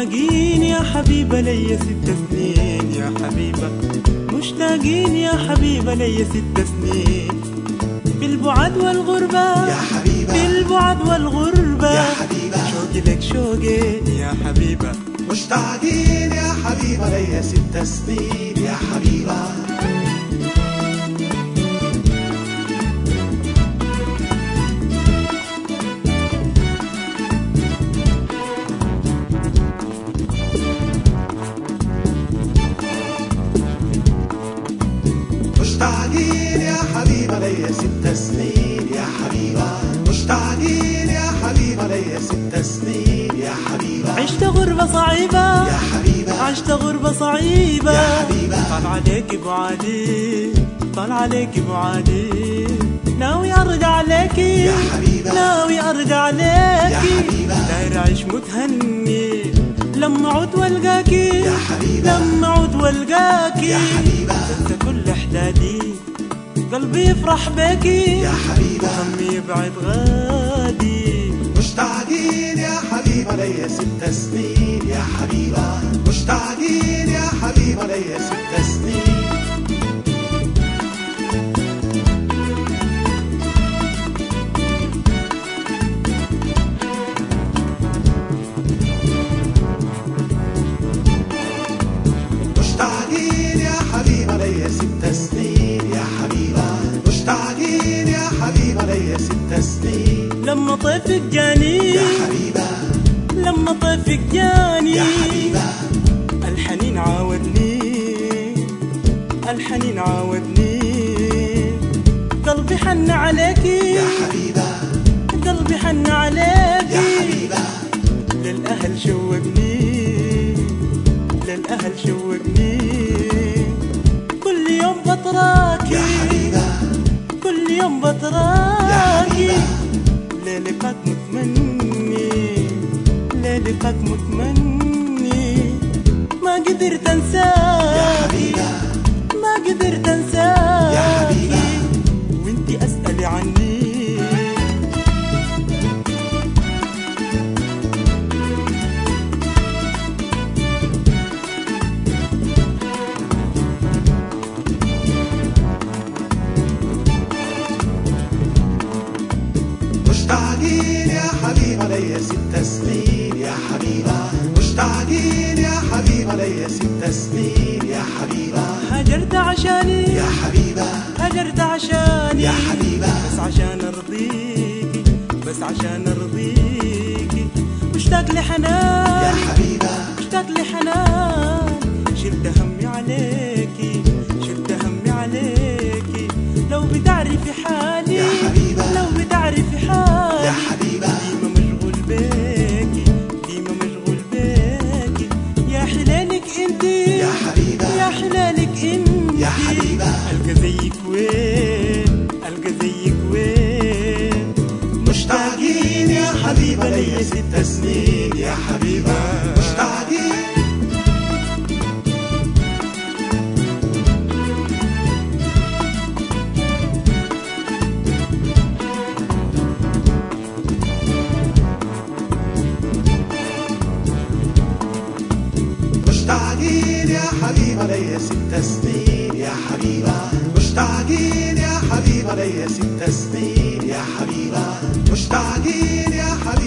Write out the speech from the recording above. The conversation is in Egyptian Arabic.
مشتاقين يا حبيبة ليا ست سنين يا حبيبة مشتاقين يا حبيبة ليا ست سنين بالبعد والغربة يا حبيبة. بالبعد والغربة يا حبيبة. شوقي لك شوقي يا حبيبة مشتاقين يا حبيبة ليا ست سنين يا حبيبة مشتاقين يا حبيبة ليا ست سنين يا حبيبة مشتاقين يا حبيبة ليا ست سنين يا حبيبة عشت غربة صعيبة يا حبيبة عشت غربة صعيبة يا حبيبة. طال عليك بعادي طال عليك بعادي ناوي ارجع لك يا حبيبة. ناوي ارجع لك يا حبيبة. داير اعيش متهني لما اعود والقاكي يا حبيبة. لما اعود والقاكي يا حبيبة. انت كل احدادي قلبي يفرح بيكي يا حبيبة همي يبعد غادي مشتاقين يا حبيبة ليا ست سنين يا حبيبة مشتاقين يا حبيبة ليا ست سنين مشتاقين يا حبيبة ليا ست سنين يا حبيبة مشتاقين يا حبيبة ليا ست سنين لما طيفك جاني يا حبيبة لما طيفك جاني يا حبيبة الحنين عاودني الحنين عاودني قلبي حن عليكي يا حبيبة قلبي حن يا عليكي حبيبة للأهل شوقني للأهل شوقني كل يوم بطراكي يا حبيبة كل يوم يا بطراكي حبيبة ليلقاك متمني ليلقاك متمني ما قدرت يا انساك حبيبة ما قدرت انساك يا حبيبة. وانتي اسالي عني مشتاقين يا حبيبة ليا ست سنين يا حبيبة مشتاقين يا حبيبة ليا ست سنين يا حبيبة هاجرت عشاني يا حبيبة هاجرت عشاني يا حبيبة. بس عشان ارضيكي بس عشان ارضيكي مشتاق لحنان يا حبيبة مشتاق لحنان شلت همي عليكي شلت همي عليكي لو بتعرفي حالي يا حبيبة. لو بتعرفي حالي يا حبيبة ديما مشغول بيكي ديما مشغول بيكي يا حلالك انتي يا حبيبة. يا حلالك انتي يا حبيبة. القى زيك وين القى زيك وين مشتاقين يا حبيبة ليا ست سنين يا حبيبة مشتاقين مشتاقين يا حبيبة ليا ست سنين يا حبيبة مشتاقين يا حبيبة ليا ست سنين يا حبيبة مشتاقين يا حبيبة